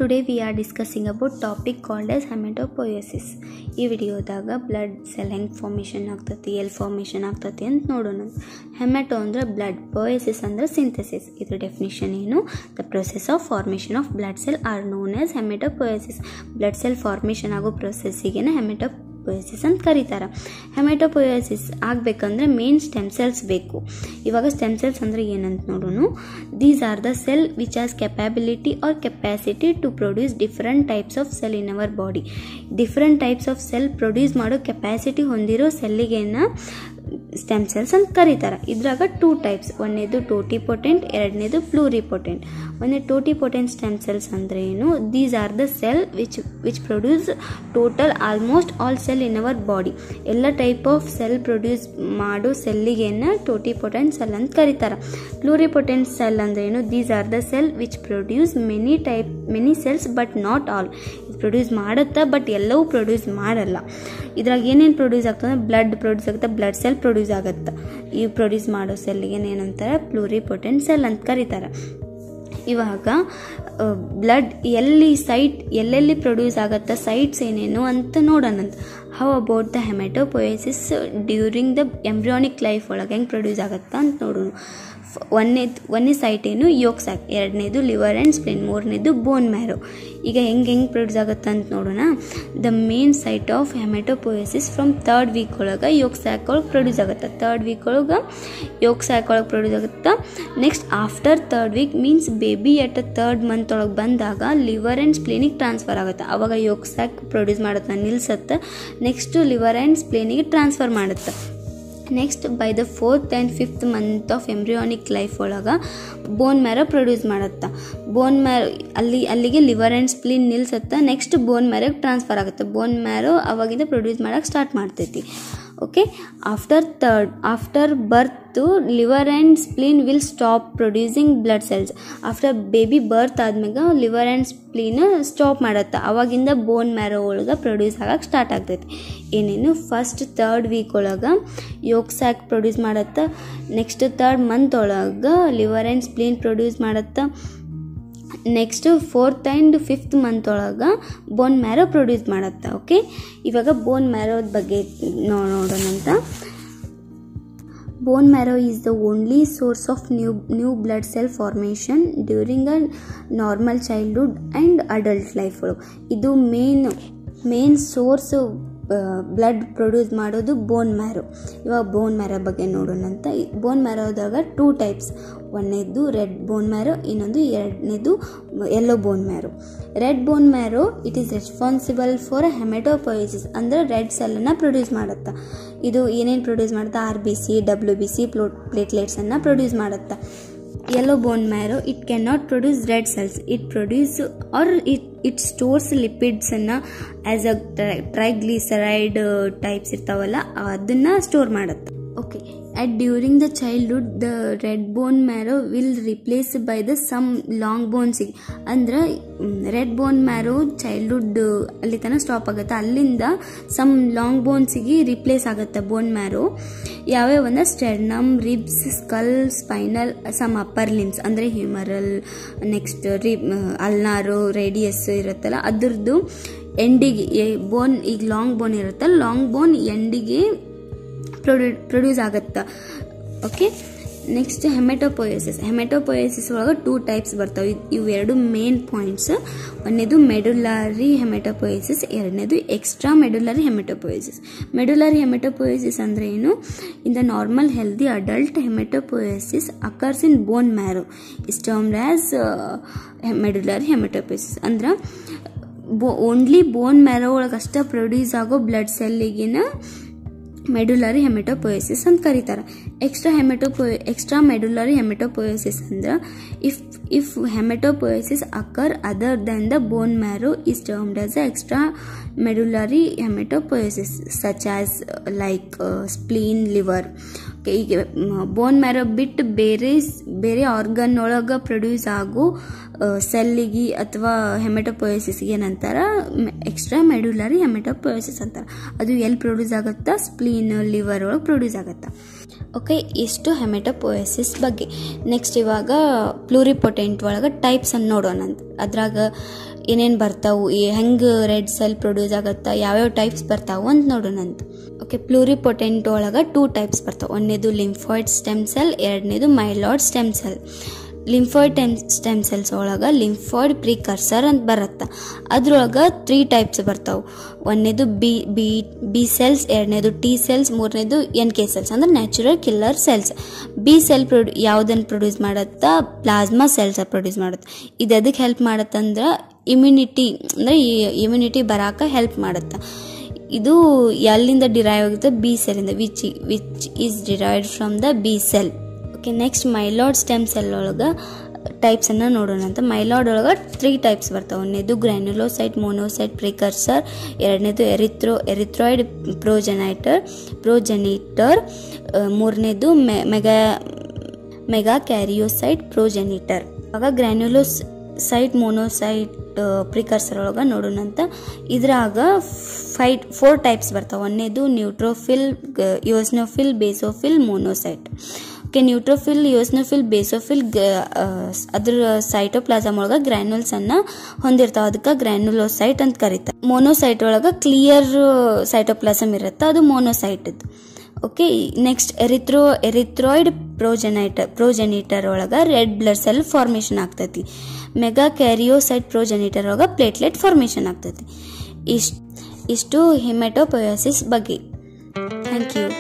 today we are discussing about topic called as haematopoiesis ಈ ವಿಡಿಯೋದಾಗ blood cell ಹೆಂಗೆ formation ಆಗ್ತತಿ ಎಲ್ಲಿ ಫಾರ್ಮೇಷನ್ ಆಗ್ತತಿ ಅಂತ ನೋಡೋಣ ಹೆಮೆಟೋ ಅಂದ್ರೆ ಬ್ಲಡ್ ಪೊಯಸಿಸ್ ಅಂದ್ರೆ ಸಿಂಥಸಿಸ್ ಇದ್ರ ಡೆಫಿನಿಷನ್ ಏನು the process of formation of blood cell are known as haematopoiesis blood cell formation ಆಗೋ ಪ್ರೊಸೆಸ್ಸಿಗೆ ಹೆಮೆಟೋ ಪೊಯೋಸಿಸ್ ಅಂತ ಕರೀತಾರೆ ಹೆಮೆಟೋಪೊಯೋಸಿಸ್ ಆಗಬೇಕಂದ್ರೆ ಮೇನ್ ಸ್ಟೆಮ್ ಸೆಲ್ಸ್ ಬೇಕು ಇವಾಗ ಸ್ಟೆಮ್ ಸೆಲ್ಸ್ ಅಂದರೆ ಏನಂತ ನೋಡೋಣ these are the cell which as capability or capacity to produce different types of cell in our body different types of cell produce ಮಾಡೋ ಕೆಪಾಸಿಟಿ ಹೊಂದಿರೋ ಸೆಲ್ಲಿಗೆನ ಸ್ಟೆಮ್ ಸೆಲ್ಸ್ ಅಂತ ಕರೀತಾರೆ ಇದ್ರಾಗ ಟೂ ಟೈಪ್ಸ್ ಒಂದನೇದು ಟೋಟಿಪೊಟೆಂಟ್ ಎರಡನೇದು ಪ್ಲೂರಿಪೊಟೆಂಟ್ ಒಂದೇ ಟೋಟಿಪೊಟೆಂಟ್ ಸ್ಟೆಮ್ ಸೆಲ್ಸ್ ಅಂದರೆ ಏನು these are the cell which which produce total almost all cell in our body ಎಲ್ಲ ಟೈಪ್ ಆಫ್ ಸೆಲ್ ಪ್ರೊಡ್ಯೂಸ್ ಮಾಡೋ ಸೆಲ್ಲಿಗೆನ ಟೋಟಿಪೊಟೆಂಟ್ ಸೆಲ್ ಅಂತ ಕರೀತಾರೆ ಪ್ಲೂರಿಪೊಟೆಂಟ್ ಸೆಲ್ ಅಂದರೆ ಏನು these are the cell which produce many type many cells but not all ಇದು produce ಮಾಡುತ್ತಾ but ಎಲ್ಲವೂ ಪ್ರೊಡ್ಯೂಸ್ ಮಾಡಲ್ಲ ಇದ್ರಾಗ ಏನೇನು ಪ್ರೊಡ್ಯೂಸ್ ಆಗ್ತದೆ ಬ್ಲಡ್ ಪ್ರೊಡ್ಯೂಸ್ ಆಗುತ್ತೆ ಬ್ಲಡ್ ಸೆಲ್ ಪ್ರೊಡ್ಯೂಸ್ ಆಗುತ್ತೆ ಈ ಪ್ರೊಡ್ಯೂಸ್ ಮಾಡೋ ಸೆಲ್ಲಿಗೆ ಏನಂತಾರೆ ಪ್ಲೂರಿಪೊಟೆಂಟ್ ಸೆಲ್ ಅಂತ ಕರೀತಾರೆ ಇವಾಗ ಬ್ಲಡ್ ಎಲ್ಲಿ ಸೈಟ್ ಎಲ್ಲೆಲ್ಲಿ ಪ್ರೊಡ್ಯೂಸ್ ಆಗುತ್ತೆ ಸೈಟ್ಸ್ ಏನೇನು ಅಂತ ನೋಡೋಣಂತ how about the haematopoiesis during the embryonic life ಒಳಗೆ ಹೆಂಗೆ ಪ್ರೊಡ್ಯೂಸ್ ಆಗುತ್ತಾ ಅಂತ ನೋಡೋಣ ಒಂದನೇದು ಒಂದನೇ ಸೈಟ್ ಏನು ಯೋಕ್ ಸ್ಯಾಕ್ ಎರಡನೇದು ಲಿವರ್ ಆ್ಯಂಡ್ ಸ್ಪ್ಲಿನ್ ಮೂರನೇದು ಬೋನ್ ಮ್ಯಾರೋ ಈಗ ಹೆಂಗೆ ಹೆಂಗೆ ಪ್ರೊಡ್ಯೂಸ್ ಆಗುತ್ತೆ ಅಂತ ನೋಡೋಣ the main site of haematopoiesis from third week ಒಳಗೆ ಯೋಕ್ ಸ್ಯಾಕ್ ಒಳಗೆ ಪ್ರೊಡ್ಯೂಸ್ ಆಗುತ್ತೆ ತರ್ಡ್ ವೀಕ್ ಒಳಗೆ ಯೋಕ್ ಸ್ಯಾಕ್ ಒಳಗೆ ಪ್ರೊಡ್ಯೂಸ್ ಆಗುತ್ತೆ next after third week means baby at a third month ಒಳಗೆ ಬಂದಾಗ ಲಿವರ್ ಆ್ಯಂಡ್ ಸ್ಪ್ಲೇನಿಗೆ ಟ್ರಾನ್ಸ್ಫರ್ ಆಗುತ್ತೆ ಅವಾಗ ಯೋಕ್ ಸ್ಯಾಕ್ ಪ್ರೊಡ್ಯೂಸ್ ಮಾಡುತ್ತೆ ನಿಲ್ಸತ್ತೆ ನೆಕ್ಸ್ಟ್ ಲಿವರ್ ಆ್ಯಂಡ್ ಸ್ಪ್ಲೇನಿಗೆ ಟ್ರಾನ್ಸ್ಫರ್ ಮಾಡುತ್ತೆ next by the fourth and fifth month of embryonic life ಒಳಗೆ ಬೋನ್ ಮ್ಯಾರೋ ಪ್ರೊಡ್ಯೂಸ್ ಮಾಡುತ್ತೆ ಬೋನ್ ಮ್ಯಾರೋ ಅಲ್ಲಿ ಅಲ್ಲಿಗೆ ಲಿವರ್ ಆ್ಯಂಡ್ ಸ್ಪ್ಲಿನ್ ನಿಲ್ಸುತ್ತೆ ನೆಕ್ಸ್ಟ್ ಬೋನ್ ಮ್ಯಾರೋಗೆ ಟ್ರಾನ್ಸ್ಫರ್ ಆಗುತ್ತೆ ಬೋನ್ ಮ್ಯಾರೋ ಅವಾಗಿಂದ ಪ್ರೊಡ್ಯೂಸ್ ಮಾಡೋಕ್ಕೆ ಸ್ಟಾರ್ಟ್ ಮಾಡ್ತೈತಿ okay after third after birth liver and spleen will stop producing blood cells after baby birth ಆದ್ಮೇಲೆ ಲಿವರ್ ಆ್ಯಂಡ್ ಸ್ಪ್ಲೀನ್ ಸ್ಟಾಪ್ ಮಾಡುತ್ತೆ ಅವಾಗಿಂದ ಬೋನ್ ಮ್ಯಾರೋ ಒಳಗೆ ಪ್ರೊಡ್ಯೂಸ್ ಆಗಕ್ಕೆ ಸ್ಟಾರ್ಟ್ ಆಗ್ತೈತಿ ಏನೇನು ಫಸ್ಟ್ ತರ್ಡ್ ವೀಕ್ ಒಳಗೆ ಯೋಕ್ ಸ್ಯಾಕ್ ಪ್ರೊಡ್ಯೂಸ್ ಮಾಡುತ್ತೆ ನೆಕ್ಸ್ಟ್ ತರ್ಡ್ ಮಂತ್ ಒಳಗೆ ಲಿವರ್ ಆ್ಯಂಡ್ ಸ್ಪ್ಲೀನ್ ಪ್ರೊಡ್ಯೂಸ್ ಮಾಡುತ್ತೆ next fourth and fifth month ಒಳಗೆ ಬೋನ್ ಮ್ಯಾರೋ ಪ್ರೊಡ್ಯೂಸ್ ಮಾಡುತ್ತೆ ಓಕೆ ಇವಾಗ ಬೋನ್ ಮ್ಯಾರೋದ ಬಗ್ಗೆ ನೋಡೋಣಂತ bone marrow is the only source of new new blood cell formation during a normal childhood and adult life ಒಳಗೆ ಇದು main main source blood produce ಮಾಡೋದು bone marrow ಇವಾಗ ಬೋನ್ marrow ಬಗ್ಗೆ ನೋಡೋಣಂತ ಬೋನ್ ಮ್ಯಾರೋದಾಗ ಟೂ ಟೈಪ್ಸ್ ಒಂದನೇದು ರೆಡ್ ಬೋನ್ ಮ್ಯಾರೋ ಇನ್ನೊಂದು ಎರಡನೇದು yellow bone marrow red bone marrow it is responsible for haematopoiesis ಅಂದರೆ ರೆಡ್ ಸೆಲ್ಲನ್ನು ಪ್ರೊಡ್ಯೂಸ್ ಮಾಡುತ್ತೆ ಇದು ಏನೇನು ಪ್ರೊಡ್ಯೂಸ್ ಮಾಡುತ್ತೆ R B C W B C ಪ್ಲೋ ಪ್ಲೇಟ್ಲೆಟ್ಸನ್ನು ಪ್ರೊಡ್ಯೂಸ್ ಮಾಡುತ್ತೆ yellow bone marrow it cannot produce red cells it produce or it it stores lipids ಅನ್ನ ಆಸ್ ಅ ಟ್ರೈಗ್ಲಿಸರೈಡ್ ಟೈಪ್ಸ್ ಇರ್ತಾವಲ್ಲ ಅದನ್ನ ಸ್ಟೋರ್ ಮಾಡುತ್ತೆ okay at during the childhood the red bone marrow will replace by the some long ಬೋನ್ಸಿಗೆ ಅಂದ್ರೆ red bone marrow childhood ಅಲ್ಲಿ ತನಕ stop ಆಗುತ್ತೆ ಅಲ್ಲಿಂದ ಸಮ್ ಲಾಂಗ್ ಬೋನ್ಸಿಗೆ ರಿಪ್ಲೇಸ್ ಆಗುತ್ತೆ ಬೋನ್ ಮ್ಯಾರೋ ಯಾವ್ಯಾವ ಅಂದ್ರೆ sternum ribs skull spinal some upper limbs ಅಂದರೆ humeral next rib ulnar radius ಇರುತ್ತಲ್ಲ ಅದ್ರದ್ದು ಎಂಡಿಗೆ ಬೋನ್ ಈಗ ಲಾಂಗ್ ಬೋನ್ ಇರುತ್ತಲ್ಲ ಲಾಂಗ್ ಬೋನ್ ಎಂಡಿಗೆ ಪ್ರೊಡ್ಯೂ ಪ್ರೊಡ್ಯೂಸ್ ಆಗುತ್ತೆ ಓಕೆ ನೆಕ್ಸ್ಟ್ ಹೆಮೆಟೋಪೊಯಸಿಸ್ ಹೆಮೆಟೋಪೊಯಸಿಸ್ ಒಳಗೆ ಟೂ ಟೈಪ್ಸ್ ಬರ್ತಾವೆ ಇವು ಎರಡು ಮೇನ್ ಪಾಯಿಂಟ್ಸ್ ಒಂದೇದು ಮೆಡುಲಾರಿ ಹೆಮೆಟೋಪೊಯಸಿಸ್ ಎರಡನೇದು ಎಕ್ಸ್ಟ್ರಾ ಮೆಡುಲಾರಿ ಹೆಮೆಟೋಪೊಯಸಿಸ್ ಮೆಡುಲಾರಿ ಹೆಮೆಟೋಪೊಯಸಿಸ್ ಅಂದರೆ ಏನು in the normal healthy adult haematopoiesis occurs in bone marrow is termed as medullary haematopoiesis ಅಂದ್ರೆ ಬೋ ಓನ್ಲಿ ಬೋನ್ ಮ್ಯಾರೋ ಒಳಗೆ ಅಷ್ಟೇ ಪ್ರೊಡ್ಯೂಸ್ ಆಗೋ ಬ್ಲಡ್ ಸೆಲ್ಲಿಗಿನ ಮೆಡುಲರಿ ಹೆಮೆಟೋಪೊಯಸಿಸ್ ಅಂತ ಕರೀತಾರೆ ಎಕ್ಸ್ಟ್ರಾ ಹೆಮೆಟೋಪೊ ಎಕ್ಸ್ಟ್ರಾ ಮೆಡುಲರಿ ಹೆಮೆಟೋಪೊಯಸಿಸ್ ಅಂದ್ರೆ if if haematopoiesis occur other than the bone marrow is termed as a extra medullary haematopoiesis such as like spleen liver ಈಗ bone marrow ಬಿಟ್ಟು ಬೇರೆ ಬೇರೆ organ ಒಳಗೆ produce ಆಗೋ ಸೆಲ್ಲಿಗೆ ಅಥವಾ ಹೆಮೆಟೋಪೊಯಸಿಸ್ಗೆ ಏನಂತಾರ ಎಕ್ಸ್ಟ್ರಾ ಮೆಡ್ಯುಲರಿ ಹೆಮೆಟೋಪೊಯಸಿಸ್ ಅಂತಾರೆ ಅದು ಎಲ್ಲಿ ಪ್ರೊಡ್ಯೂಸ್ ಆಗುತ್ತಾ ಸ್ಪ್ಲೀನ್ ಲಿವರ್ ಒಳಗೆ ಪ್ರೊಡ್ಯೂಸ್ ಆಗುತ್ತಾ ಓಕೆ ಇಷ್ಟು ಹೆಮೆಟೋಪೊಯಸಿಸ್ ಬಗ್ಗೆ ನೆಕ್ಸ್ಟ್ ಇವಾಗ ಪ್ಲೂರಿಪೊಟೆಂಟ್ ಒಳಗೆ ಟೈಪ್ಸ್ ಅನ್ನು ನೋಡೋಣ ಅಂತ ಅದ್ರಾಗ ಏನೇನು ಬರ್ತಾವು ಹೆಂಗೆ ರೆಡ್ ಸೆಲ್ ಪ್ರೊಡ್ಯೂಸ್ ಆಗತ್ತಾ ಯಾವ್ಯಾವ ಟೈಪ್ಸ್ ಬರ್ತಾವು ಅಂತ ನೋಡೋಣ ಅಂತ ಓಕೆ ಪ್ಲೂರಿಪೊಟೆಂಟ್ ಒಳಗೆ ಟೂ ಟೈಪ್ಸ್ ಬರ್ತಾವೆ ಒಂದೇದು ಲಿಂಫಾಯ್ಡ್ ಸ್ಟೆಮ್ ಸೆಲ್ ಎರಡನೇದು ಮೈಲಾಯ್ಡ್ ಸ್ಟೆಮ್ ಸೆಲ್ ಲಿಂಫಾಯ್ಡ್ ಟೆಮ್ ಸ್ಟೆಮ್ ಸೆಲ್ಸ್ ಒಳಗೆ ಲಿಂಫಾಯ್ಡ್ ಪ್ರಿಕರ್ಸರ್ ಅಂತ ಬರುತ್ತೆ ಅದ್ರೊಳಗೆ ತ್ರೀ ಟೈಪ್ಸ್ ಬರ್ತಾವೆ ಒಂದನೇದು ಬಿ ಬಿ ಬಿ ಸೆಲ್ಸ್ ಎರಡನೇದು ಟಿ ಸೆಲ್ಸ್ ಮೂರನೇದು ಎನ್ ಕೆ ಸೆಲ್ಸ್ ಅಂದ್ರೆ natural killer cells B cell ಪ್ರೊಡ್ಯೂ ಯಾವುದನ್ನು ಪ್ರೊಡ್ಯೂಸ್ ಮಾಡುತ್ತಾ ಪ್ಲಾಸ್ಮಾ ಸೆಲ್ಸ್ ಪ್ರೊಡ್ಯೂಸ್ ಮಾಡುತ್ತೆ ಇದು ಎದಕ್ಕೆ ಹೆಲ್ಪ್ ಮಾಡುತ್ತಂದ್ರೆ ಇಮ್ಯುನಿಟಿ ಅಂದರೆ ಇಮ್ಯುನಿಟಿ ಬರಾಕ ಹೆಲ್ಪ್ ಮಾಡುತ್ತೆ ಇದು ಎಲ್ಲಿಂದ ಡಿರೈವ್ ಆಗುತ್ತೆ ಬಿ ಸೆಲ್ಲಿಂದ which which is derived from the B cell okay next myeloid stem cell ಒಳಗೆ ಟೈಪ್ಸನ್ನು ನೋಡೋಣ ಅಂತ ಮೈಲಾಯ್ಡ್ ಒಳಗೆ ತ್ರೀ ಟೈಪ್ಸ್ ಬರ್ತಾವೆ ಒಂದನೇದು ಗ್ರ್ಯಾನ್ಯುಲೋಸೈಟ್ ಮೋನೋಸೈಟ್ ಪ್ರಿಕರ್ಸರ್ ಎರಡನೇದು ಎರಿಥ್ರೋ ಎರಿಥ್ರಾಯ್ಡ್ ಪ್ರೋಜೆನೈಟರ್ ಪ್ರೋಜೆನಿಟರ್ ಮೂರನೇದು ಮೆಗಾ ಮೆಗಾ ಕ್ಯಾರಿಯೋಸೈಟ್ ಪ್ರೋಜೆನಿಟರ್ ಆಗ ಗ್ರ್ಯಾನ್ಯುಲೋಸ್ ಸೈಟ್ ಮೋನೋಸೈಟ್ ಪ್ರಿಕರ್ಸರ್ ಒಳಗೆ ನೋಡೋಣ ಅಂತ ಇದ್ರಾಗ ಫೈಟ್ ಫೋರ್ ಟೈಪ್ಸ್ ಬರ್ತಾವೆ ಒಂದನೇದು neutrophil eosinophil basophil monocyte okay neutrophil eosinophil basophil ಅದ್ರ ಸೈಟೋಪ್ಲಾಸಮ್ ಒಳಗೆ ಗ್ರ್ಯಾನ್ಯುಲ್ಸ್ ಅನ್ನ ಹೊಂದಿರ್ತಾವೆ ಅದಕ್ಕೆ ಗ್ರ್ಯಾನ್ಯುಲೋಸೈಟ್ ಅಂತ ಕರೀತಾರೆ ಮೋನೋಸೈಟ್ ಒಳಗೆ ಕ್ಲಿಯರ್ ಸೈಟೋಪ್ಲಾಸಮ್ ಇರುತ್ತೆ ಅದು ಮೋನೋಸೈಟ್ ಓಕೆ ನೆಕ್ಸ್ಟ್ ಎರಿಥ್ರೋ ಎರಿಥ್ರಾಯ್ಡ್ ಪ್ರೋಜೆನೈಟರ್ ಪ್ರೋಜೆನಿಟರ್ ಒಳಗೆ ರೆಡ್ ಬ್ಲಡ್ ಸೆಲ್ ಫಾರ್ಮೇಷನ್ ಆಗ್ತೈತಿ ಮೆಗಾ ಕ್ಯಾರಿಯೋಸೈಟ್ ಪ್ರೋಜೆನಿಟರ್ ಒಳಗೆ ಪ್ಲೇಟ್ಲೆಟ್ ಫಾರ್ಮೇಷನ್ ಆಗ್ತೈತಿ ಇಷ್ಟು ಇಷ್ಟು ಹಿಮೆಟೋಪಯೋಸಿಸ್ ಬಗ್ಗೆ ಥ್ಯಾಂಕ್ ಯು